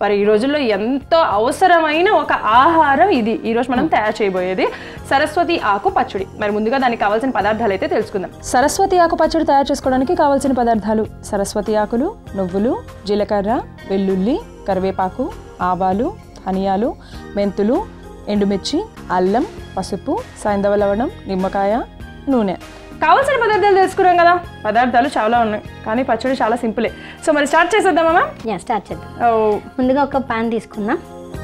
మరి ఈ రోజుల్లో ఎంతో అవసరమైన ఒక ఆహారం ఇది ఈ రోజు మనం తయారు చేయబోయేది సరస్వతి ఆకు పచ్చడి మరి ముందుగా దానికి కావాల్సిన పదార్థాలు అయితే తెలుసుకుందాం సరస్వతి ఆకు పచ్చడి తయారు చేసుకోవడానికి కావాల్సిన పదార్థాలు సరస్వతి ఆకులు నువ్వులు జీలకర్ర వెల్లుల్లి కరివేపాకు ఆవాలు ధనియాలు మెంతులు ఎండుమిర్చి అల్లం పసుపు సైంధవ లవణం నిమ్మకాయ నూనె కావాల్సిన పదార్థాలు తెలుసుకున్నాం కదా పదార్థాలు చాలా ఉన్నాయి కానీ పచ్చడి చాలా సింపులే సో మరి స్టార్ట్ చేసేద్దామా యా స్టార్ట్ చేద్దాం ఓ, ముందుగా ఒక పాన్ తీసుకుందాం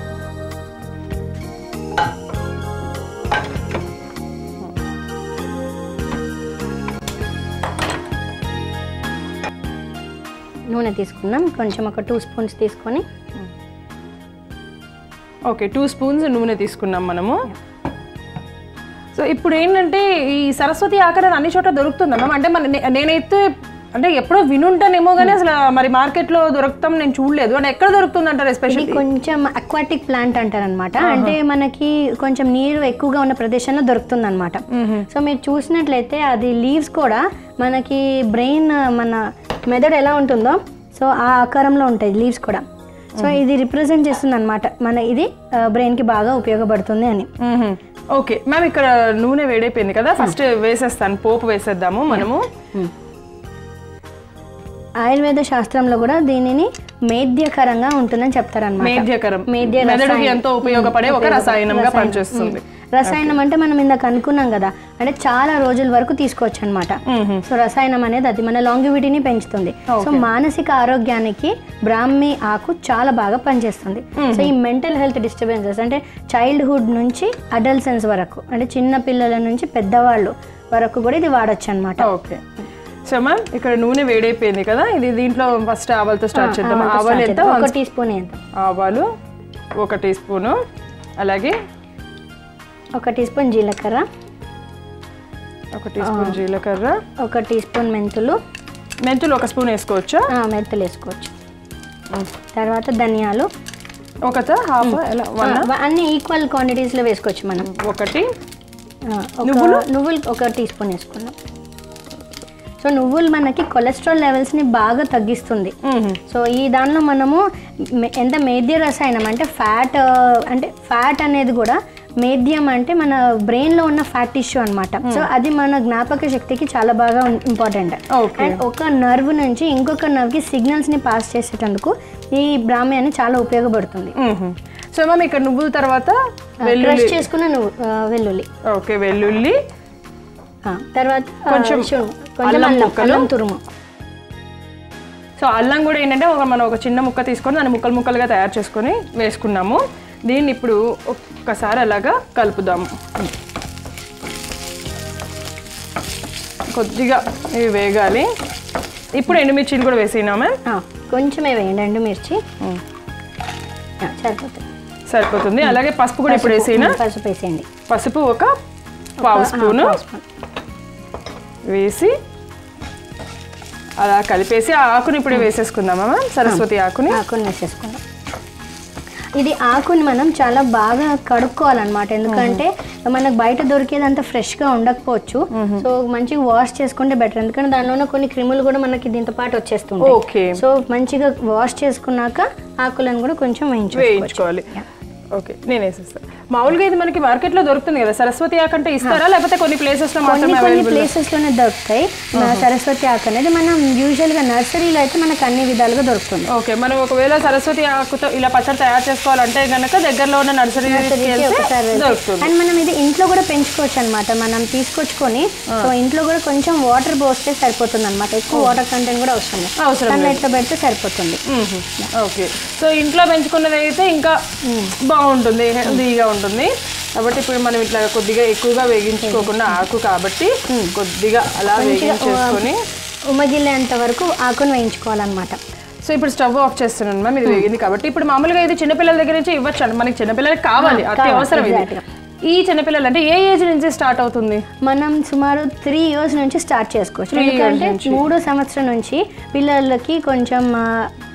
నూనె తీసుకుందాం కొంచెం ఒక టూ స్పూన్స్ తీసుకొని ఓకే టూ స్పూన్స్ నూనె తీసుకున్నాం మనము సో ఇప్పుడు ఏంటంటే ఈ సరస్వతి ఆకారం అన్ని చోట్ల దొరుకుతుందా మ్యామ్ అంటే మన నే- నేనైతే అంటే ఎప్పుడో వినుంటానేమో కానీ అసలు మరి మార్కెట్లో దొరుకుతాం నేను చూడలేదు అంటే ఎక్కడ దొరుకుతుంది అంటారు ఇది ఎస్పెషల్లీ కొంచెం అక్వాటిక్ ప్లాంట్ అంటారనమాట అంటే మనకి కొంచెం నీరు ఎక్కువగా ఉన్న ప్రదేశంలో దొరుకుతుంది అనమాట సో మీరు చూసినట్లయితే అది లీవ్స్ కూడా మనకి బ్రెయిన్ మన మెదడు ఎలా ఉంటుందో సో ఆ ఆకారంలో ఉంటాయి లీవ్స్ కూడా సో ఇది రిప్రజెంట్ చేస్తుంది అనమాట మన ఇది బ్రెయిన్కి బాగా ఉపయోగపడుతుంది అని ఓకే మ్యామ్ ఇక్కడ నూనె వేడైపోయింది కదా ఫస్ట్ వేసేస్తాను పోపు వేసేద్దాము మనము ఆయుర్వేద శాస్త్రంలో కూడా దీనిని మేధ్యకరంగా ఉంటుందని చెప్తారనమాట మేధ్యకరం మేధ్య మెదడుకి రసాయనం. ఎంతో ఉపయోగపడే ఒక రసాయనంగా రసాయనం. పనిచేస్తుంది రసాయనం అంటే మనం ఇందాక అనుకున్నాం కదా అంటే చాలా రోజుల వరకు తీసుకోవచ్చు అనమాట సో రసాయనం అనేది అది మన లాంగివిటీని పెంచుతుంది సో మానసిక ఆరోగ్యానికి బ్రాహ్మి ఆకు చాలా బాగా పనిచేస్తుంది సో ఈ మెంటల్ హెల్త్ డిస్టర్బెన్సెస్ అంటే చైల్డ్హుడ్ నుంచి అడల్సెన్స్ వరకు అంటే చిన్న పిల్లల నుంచి పెద్దవాళ్ళు వరకు కూడా ఇది వాడచ్చు అనమాట ఓకే సో మ్యామ్ ఇక్కడ నూనె వేడైపోయింది కదా ఇది దీంట్లో ఫస్ట్ ఆవాలతో స్టార్ట్ చేద్దాం ఆవాలు ఎంత ఒక టీ స్పూన్ వేద్దాం ఆవాలు ఒక టీ స్పూను అలాగే ఒక టీ స్పూన్ జీలకర్ర ఒక టీ స్పూన్ జీలకర్ర ఒక టీ స్పూన్ మెంతులు మెంతులు ఒక స్పూన్ వేసుకోవచ్చా ఆ, మెంతులు వేసుకోవచ్చు తర్వాత ధనియాలు ఒకట హాఫ్ ఎలా వన్ ఆ, అన్ని ఈక్వల్ క్వాంటిటీస్లో వేసుకోవచ్చు మనం ఒకటి ఆ, ఒక నువ్వులు ఒక టీ స్పూన్ వేసుకున్నాం సో నువ్వులు మనకి కొలెస్ట్రాల్ లెవెల్స్ని బాగా తగ్గిస్తుంది మ్మ్. సో ఈ దానిలో మనము మె- ఎంత మేద్య రసాయనం అంటే ఫ్యాట్ అంటే ఫ్యాట్ అనేది కూడా మేద్యం అంటే మన బ్రెయిన్లో ఉన్న ఫ్యాట్ టిష్యూ అనమాట సో అది మన జ్ఞాపక శక్తికి చాలా బాగా ఇంపార్టెంట్ ఓకే అండ్ ఒక నర్వ్ నుంచి ఇంకొక నర్వ్కి సిగ్నల్స్ని పాస్ చేసేటందుకు ఈ బ్రాహ్మి అని చాలా ఉపయోగపడుతుంది మ్మ్. సో మ్యామ్ ఇక్కడ నువ్వుల తర్వాత వెల్లుల్లి క్రష్ చేసుకున్న నువ్వు ఆ, వెల్లుల్లి ఓకే వెల్లుల్లి ఆ, తర్వాత ఆ, కొంచెం చూడు, కొంచెం అల్లం అల్లం ముక్కలు. అల్లం తురుము సో అల్లం కూడా ఏంటంటే ఒక మనం ఒక చిన్న ముక్క తీసుకొని దాన్ని ముక్కలు ముక్కలుగా తయారు చేసుకొని వేసుకున్నాము దీన్ని ఇప్పుడు ఒక్కసారి అలాగా కలుపుదాము కొద్దిగా ఇవి వేగాలి ఇప్పుడు ఎండుమిర్చిలు కూడా వేసినా మ్యామ్ ఆ, కొంచెమే వేయండి ఎండు మిర్చి ఆ, సరిపోతుంది సరిపోతుంది అలాగే పసుపు కూడా ఇప్పుడు వేసినా ఉమ్, పసుపు వేసేయండి పసుపు ఒక పావు స్పూను పావు స్పూన్. వేసి అలా కలిపేసి ఆ ఆకుని ఇప్పుడు వేసేసుకుందామా మ్యామ్ సరస్వతి ఆకుని ఆకుని వేసేసుకుందాం ఇది ఆకుని మనం చాలా బాగా కడుక్కోవాలన్నమాట ఎందుకంటే మనకు బయట దొరికేది అంత ఫ్రెష్గా ఉండకపోవచ్చు సో మంచిగా వాష్ చేసుకుంటే బెటర్ ఎందుకంటే దానిలో ఉన్న కొన్ని క్రిములు కూడా మనకి దీంతో పాటు వచ్చేస్తుంటాయి ఓకే సో మంచిగా వాష్ చేసుకున్నాక ఆకులను కూడా కొంచెం వేయించు వేయించుకోవాలి ఓకే నేను వేసేస్తాను మామూలుగా ఇది మనకి మార్కెట్లో దొరుకుతుంది కదా సరస్వతి ఆకు అంటే ఇస్తారా లేకపోతే కొన్ని ప్లేసెస్ లో కొన్ని మాత్రమే కొన్ని అవైలబుల్ ప్లేసెస్ లోనే దొరుకుతాయి మన సరస్వతి ఆకు అనేది మనం యూజువల్ గా నర్సరీలో అయితే మనకు అన్ని విధాలుగా దొరుకుతుంది ఓకే మనం ఒకవేళ సరస్వతి ఆకుతో ఇలా పచ్చడి తయారు చేసుకోవాలంటే గనక దగ్గరలో ఉన్న నర్సరీ నర్సరీకి ఒకసారి వెళ్తే. దొరుకుతుంది అండ్ మనం ఇది ఇంట్లో కూడా పెంచుకోవచ్చు అనమాట మనం తీసుకొచ్చుకొని సో ఇంట్లో కూడా కొంచెం వాటర్ పోస్తే సరిపోతుంది అనమాట ఎక్కువ వాటర్ కంటెంట్ కూడా అవసరం లేదు అవసరం సన్లైట్ లో పెడితే సరిపోతుంది ఓకే సో ఇంట్లో పెంచుకున్నది అయితే ఇంకా బాగుంటుంది హెల్దీగా ఉంటుంది కాబట్టి ఇప్పుడు మనం ఇట్లా కొద్దిగా ఎక్కువగా వేగించుకోకుండా ఆకు కాబట్టి కొద్దిగా అలా వేగించేసుకొని ఉమ్మగిల్లేంత వరకు ఆకును వేయించుకోవాలన్నమాట సో ఇప్పుడు స్టవ్ ఆఫ్ చేస్తున్నాను మ్యామ్ ఇది వేగింది కాబట్టి ఇప్పుడు మామూలుగా ఇది చిన్నపిల్లల దగ్గర నుంచి ఇవ్వచ్చు అండి మనకి చిన్నపిల్లలకి కావాలి అతి అవసరం ఇది exactly. ఈ చిన్నపిల్లలు అంటే ఏ ఏజ్ నుంచి స్టార్ట్ అవుతుంది మనం సుమారు త్రీ ఇయర్స్ నుంచి స్టార్ట్ చేసుకోవచ్చు ఎందుకంటే మూడో సంవత్సరం నుంచి పిల్లలకి కొంచెం ఆ,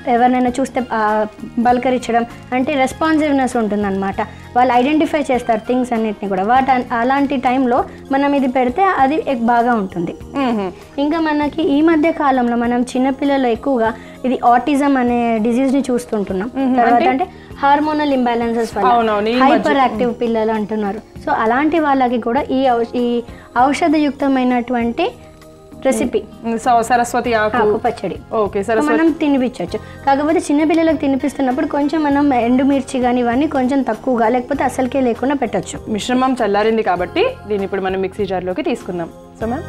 ఎవరినైనా చూస్తే ఆ, పలకరించడం అంటే రెస్పాన్సివ్నెస్ ఉంటుందన్నమాట వాళ్ళు ఐడెంటిఫై చేస్తారు థింగ్స్ అన్నిటిని కూడా వాటి అలాంటి టైంలో మనం ఇది పెడితే అది ఎక్- బాగా ఉంటుంది మ్మ్. ఇంకా మనకి ఈ మధ్య కాలంలో మనం చిన్నపిల్లలు ఎక్కువగా ఇది ఆటిజం అనే డిజీజ్ ని చూస్తుంటున్నాం తర్వాత అంటే హార్మోనల్ ఇంబ్యాలెన్సెస్ అవునవును, ఈ వల్ల హైపర్ యాక్టివ్ పిల్లలు అంటున్నారు సో అలాంటి వాళ్ళకి కూడా ఈ ఔష- ఈ ఔషధయుక్తమైనటువంటి రెసిపీ సో సరస్వతి ఆకు ఆకు పచ్చడి ఓకే సో సరస్వతి మనం తినిపించవచ్చు కాకపోతే చిన్నపిల్లలకు తినిపిస్తున్నప్పుడు కొంచెం మనం ఎండుమిర్చి కానీ ఇవన్నీ కొంచెం తక్కువగా లేకపోతే అసలుకే లేకుండా పెట్టచ్చు మిశ్రమం చల్లారింది కాబట్టి దీన్ని ఇప్పుడు మనం మిక్సీ జార్లోకి తీసుకుందాం సో మ్యామ్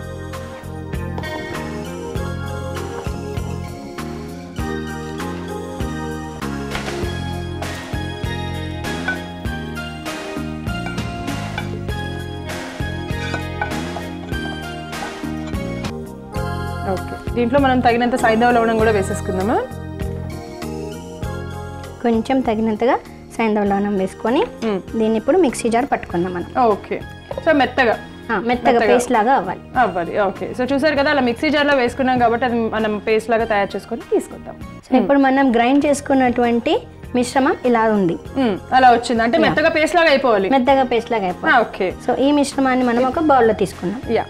ఓకే దీంట్లో మనం తగినంత సైంధవ లవణం కూడా వేసేసుకుందామా కొంచెం తగినంతగా సైంధవ లవణం వేసుకొని మ్మ్. దీన్ని ఇప్పుడు మిక్సీ జార్ పట్టుకుందాం మనం ఓకే సో మెత్తగా ఆ, మెత్తగా పేస్ట్ లాగా అవ్వాలి అవ్వాలి ఓకే సో చూసారు కదా అలా మిక్సీ జార్లో వేసుకున్నాం కాబట్టి అది మనం పేస్ట్ లాగా తయారు చేసుకొని తీసుకుంటాం సో ఇప్పుడు మనం గ్రైండ్ చేసుకున్నటువంటి మిశ్రమం ఇలా ఉంది మ్మ్. అలా వచ్చింది అంటే మెత్తగా పేస్ట్ లాగా అయిపోవాలి మెత్తగా పేస్ట్ లాగా అయిపోయింది ఓకే సో ఈ మిశ్రమాన్ని మనం ఒక బౌల్లో తీసుకున్నాం యా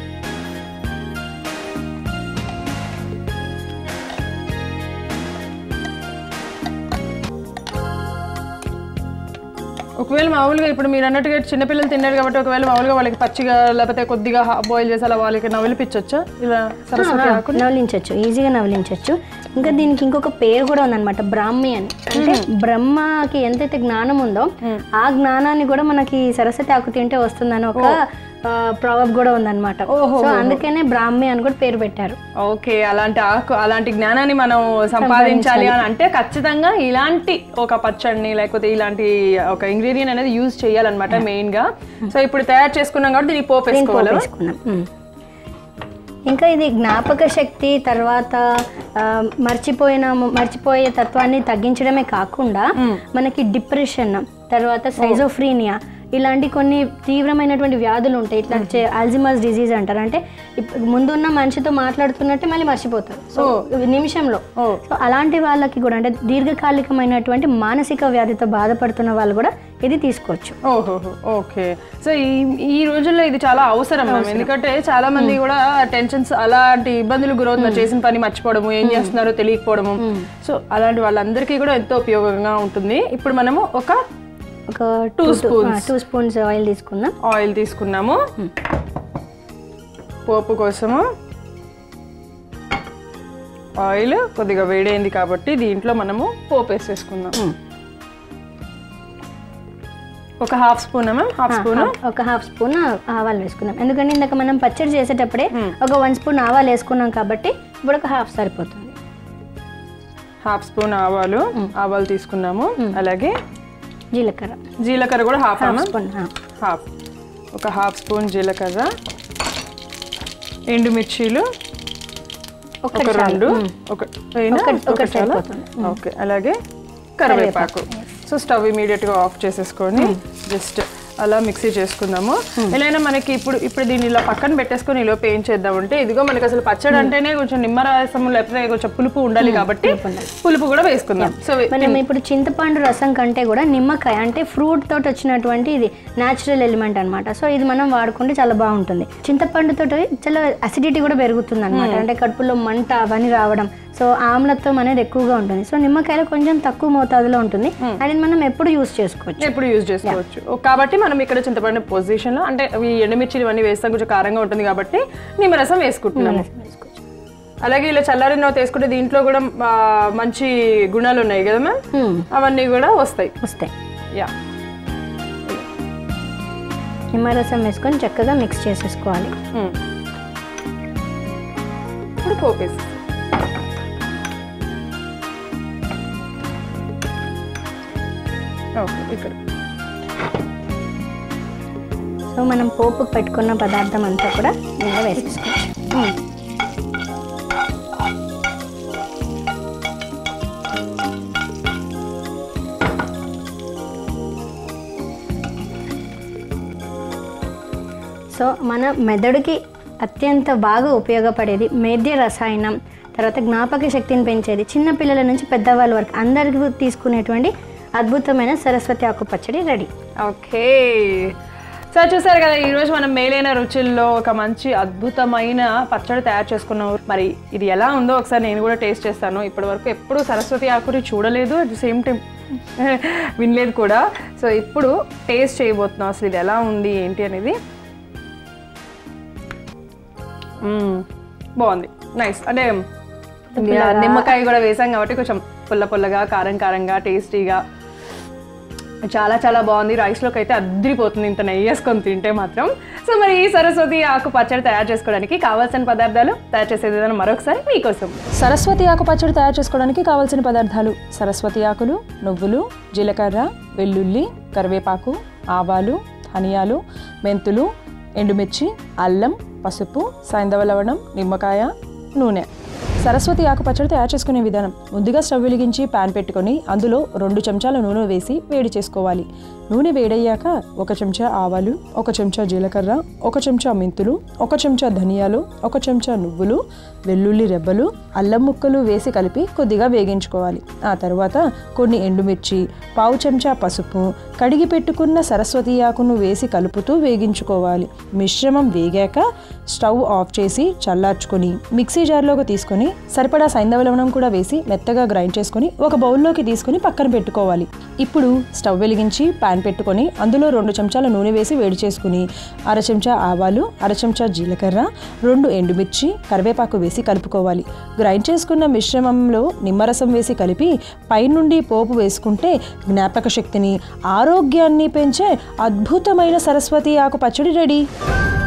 ఒకవేళ మామూలుగా ఇప్పుడు మీరు అన్నట్టుగా చిన్నపిల్లలు తిన్నారు కాబట్టి ఒకవేళ మామూలుగా వాళ్ళకి పచ్చిగా లేకపోతే కొద్దిగా బాయిల్ చేసి అలా వాళ్ళకి నవలిపించొచ్చా ఇలా సరస్వతి ఆకు నవలించవచ్చు ఈజీగా నవలించవచ్చు ఇంకా దీనికి ఇంకొక పేరు కూడా ఉందన్నమాట బ్రాహ్మి అని అంటే బ్రహ్మకి ఎంతైతే జ్ఞానం ఉందో ఆ జ్ఞానాన్ని కూడా మనకి సరస్వతి ఆకు తింటే వస్తుందని ఒక ప్రాబ్ కూడా ఉందన్నమాట సో అందుకనే బ్రాహ్మి అని కూడా పేరు పెట్టారు ఓకే అలాంటి ఆకు అలాంటి జ్ఞానాన్ని మనం సంపాదించాలి అని అంటే ఖచ్చితంగా ఇలాంటి ఒక పచ్చడిని లేకపోతే ఇలాంటి ఒక ఇంగ్రీడియంట్ అనేది యూజ్ చేయాలన్నమాట మెయిన్ గా సో ఇప్పుడు తయారు చేసుకున్నాం కాబట్టి దీనికి పోపు వేసుకోవాలి వేసుకున్నాం మ్మ్. ఇంకా ఇది జ్ఞాపక శక్తి తర్వాత ఆ, మర్చిపోయిన మర్చిపోయే తత్వాన్ని తగ్గించడమే కాకుండా మనకి డిప్రెషన్ తర్వాత సైజోఫ్రీనియా ఇలాంటి కొన్ని తీవ్రమైనటువంటి వ్యాధులు ఉంటాయి ఇట్లా ఆల్జిమస్ డిజీజ్ అంటారు అంటే ఇప్- ముందున్న మనిషితో మాట్లాడుతున్నట్టే మళ్ళీ మర్చిపోతారు సో నిమిషంలో ఓ. సో అలాంటి వాళ్ళకి కూడా అంటే దీర్ఘకాలికమైనటువంటి మానసిక వ్యాధితో బాధపడుతున్న వాళ్ళు కూడా ఇది తీసుకోవచ్చు ఓహోహో ఓకే సో ఈ ఈ రోజుల్లో ఇది చాలా అవసరం మ్యామ్ ఎందుకంటే చాలా మంది కూడా టెన్షన్స్ అలాంటి ఇబ్బందులు గురవుతున్నారు చేసిన పని మర్చిపోవడము ఏం చేస్తున్నారో తెలియకపోవడము సో అలాంటి వాళ్ళందరికీ కూడా ఎంతో ఉపయోగంగా ఉంటుంది ఇప్పుడు మనము ఒక ఒక Two spoons. Two spoons oil తీసుకుందాం ఆయిల్ తీసుకున్నాము పోపు కోసము ఆయిల్ కొద్దిగా వేడైంది కాబట్టి దీంట్లో మనము పోపు వేసేసుకుందాం ఒక half spoon ma'am half spoon ఒక హాఫ్ స్పూన్ ఆవాలు వేసుకుందాం ఎందుకంటే ఇందాక మనం పచ్చడి చేసేటప్పుడే ఒక వన్ స్పూన్ ఆవాలు వేసుకున్నాం కాబట్టి ఇప్పుడు ఒక హాఫ్ సరిపోతుంది హాఫ్ స్పూన్ ఆవాలు ఆవాలు తీసుకున్నాము అలాగే జీలకర్ర జీలకర్ర కూడా half half ma'am spoon half ఒక హాఫ్ స్పూన్ జీలకర్ర ఎండుమిర్చీలు ఒక ఒక్కటి చాలు. రెండు ఒక అయినా? ఒకటి- ఒక ఒకటి చాలా? సరిపోతుంది. ఓకే అలాగే కరివేపాకు సో స్టవ్ ఇమీడియట్ గా ఆఫ్ చేసేసుకొని జస్ట్ అలా మిక్సీ చేసుకుందాము ఎలా మనకి ఇప్పుడు ఇప్పుడు దీన్ని ఇలా పక్కన పెట్టేసుకొని ఇలా ఏం చేద్దామంటే ఇదిగో మనకి అసలు పచ్చడి అంటేనే కొంచెం నిమ్మరసం లేకపోతే కొంచెం పులుపు ఉండాలి కాబట్టి పులుపు కూడా వేసుకుందాం సో మనం ఇప్పుడు చింతపండు రసం కంటే కూడా నిమ్మకాయ అంటే ఫ్రూట్ తోటి వచ్చినటువంటి ఇది న్యాచురల్ ఎలిమెంట్ అన్నమాట సో ఇది మనం వాడుకుంటే చాలా బాగుంటుంది చింతపండు తోటి చాలా అసిడిటీ కూడా పెరుగుతుంది అనమాట అంటే కడుపులో మంట అవన్నీ రావడం సో ఆమ్లత్వం అనేది ఎక్కువగా ఉంటుంది సో నిమ్మకాయలో కొంచెం తక్కువ మోతాదులో ఉంటుంది అండ్ ఇది మనం ఎప్పుడు యూస్ చేసుకోవచ్చు ఎప్పుడు యూజ్ చేసుకోవచ్చు కాబట్టి మనం ఇక్కడ చింతపండు పొజిషన్ లో అంటే ఈ ఎండుమిర్చిలు ఇవన్నీ వేస్తాం కొంచెం కారంగా ఉంటుంది కాబట్టి నిమ్మరసం వేసుకుంటున్నాము అలాగే ఇలా చల్లారిన తర్వాత వేసుకుంటే దీంట్లో కూడా ఆ, మంచి గుణాలు ఉన్నాయి కదా మ్యామ్ Hmm. అవన్నీ కూడా వస్తాయి వస్తాయి యా నిమ్మరసం వేసుకొని చక్కగా మిక్స్ చేసేసుకోవాలి ఇప్పుడు పోపు వేసేస్తాం. ఓకే ఇక్కడ సో మనం పోపుకు పెట్టుకున్న పదార్థం అంతా కూడా ఇందులో వేసేసుకోవచ్చు సో మన మెదడుకి అత్యంత బాగా ఉపయోగపడేది మేధ్య రసాయనం తర్వాత జ్ఞాపక శక్తిని పెంచేది చిన్న పిల్లల నుంచి పెద్దవాళ్ళ వరకు అందరికీ తీసుకునేటువంటి అద్భుతమైన సరస్వతి ఆకు పచ్చడి రెడీ ఓకే సార్ చూసారు కదా ఈరోజు మనం మేలైన రుచుల్లో ఒక మంచి అద్భుతమైన పచ్చడి తయారు చేసుకున్నాం మరి ఇది ఎలా ఉందో ఒకసారి నేను కూడా టేస్ట్ చేస్తాను ఇప్పటి వరకు ఎప్పుడు సరస్వతి ఆకుని చూడలేదు అట్ ది సేమ్ టైం వినలేదు కూడా సో ఇప్పుడు టేస్ట్ చేయబోతున్నాం అసలు ఇది ఎలా ఉంది ఏంటి అనేది మ్మ్. బాగుంది నైస్ అంటే యా, నిమ్మకాయ కూడా వేసాం కాబట్టి కొంచెం పుల్ల పుల్లగా కారం కారంగా టేస్టీగా చాలా చాలా బాగుంది రైస్లోకి అయితే అద్దరిపోతుంది ఇంత నెయ్యి వేసుకొని తింటే మాత్రం సో మరి ఈ సరస్వతి ఆకు పచ్చడి తయారు చేసుకోవడానికి కావాల్సిన పదార్థాలు తయారు చేసేది ఏదైనా మరొకసారి మీకోసం సరస్వతి ఆకు పచ్చడి తయారు చేసుకోవడానికి కావాల్సిన పదార్థాలు సరస్వతి ఆకులు నువ్వులు జీలకర్ర వెల్లుల్లి కరివేపాకు ఆవాలు ధనియాలు మెంతులు ఎండుమిర్చి అల్లం పసుపు సైంధవ లవణం నిమ్మకాయ నూనె సరస్వతి ఆకు పచ్చడి తయారు చేసుకునే విధానం ముందుగా స్టవ్ వెలిగించి పాన్ పెట్టుకొని అందులో రెండు చెంచాల నూనె వేసి వేడి చేసుకోవాలి నూనె వేడయ్యాక ఒక చెంచా ఆవాలు ఒక చెంచా జీలకర్ర ఒక చెంచా మెంతులు ఒక చెంచా ధనియాలు ఒక చెంచా నువ్వులు వెల్లుల్లి రెబ్బలు అల్లం ముక్కలు వేసి కలిపి కొద్దిగా వేగించుకోవాలి ఆ తర్వాత కొన్ని ఎండుమిర్చి పావు చెంచా పసుపు కడిగి పెట్టుకున్న సరస్వతి ఆకును వేసి కలుపుతూ వేగించుకోవాలి మిశ్రమం వేగాక స్టవ్ ఆఫ్ చేసి చల్లార్చుకొని మిక్సీ జార్లోకి తీసుకొని సరిపడా సైంధవ లవణం కూడా వేసి మెత్తగా గ్రైండ్ చేసుకొని ఒక బౌల్లోకి తీసుకొని పక్కన పెట్టుకోవాలి ఇప్పుడు స్టవ్ వెలిగించి పాన్ పెట్టుకొని అందులో రెండు చెంచాల నూనె వేసి వేడి చేసుకుని అర చెంచా ఆవాలు అర చెంచా జీలకర్ర రెండు ఎండుమిర్చి కరివేపాకు వేసి కలుపుకోవాలి గ్రైండ్ చేసుకున్న మిశ్రమంలో నిమ్మరసం వేసి కలిపి పైనుండి పోపు వేసుకుంటే జ్ఞాపక శక్తిని ఆరోగ్యాన్ని పెంచే అద్భుతమైన సరస్వతి ఆకు పచ్చడి రెడీ